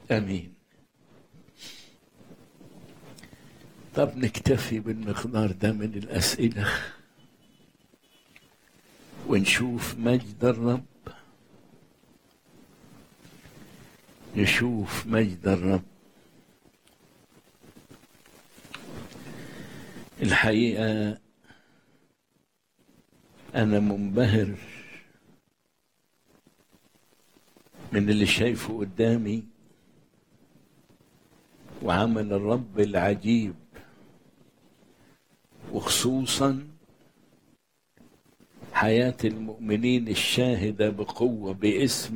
امين طب نكتفي بالمقدار ده من الاسئله ونشوف مجد الرب نشوف مجد الرب الحقيقه انا منبهر من اللي شايفه قدامي وعمل الرب العجيب وخصوصا حياة المؤمنين الشاهدة بقوة باسم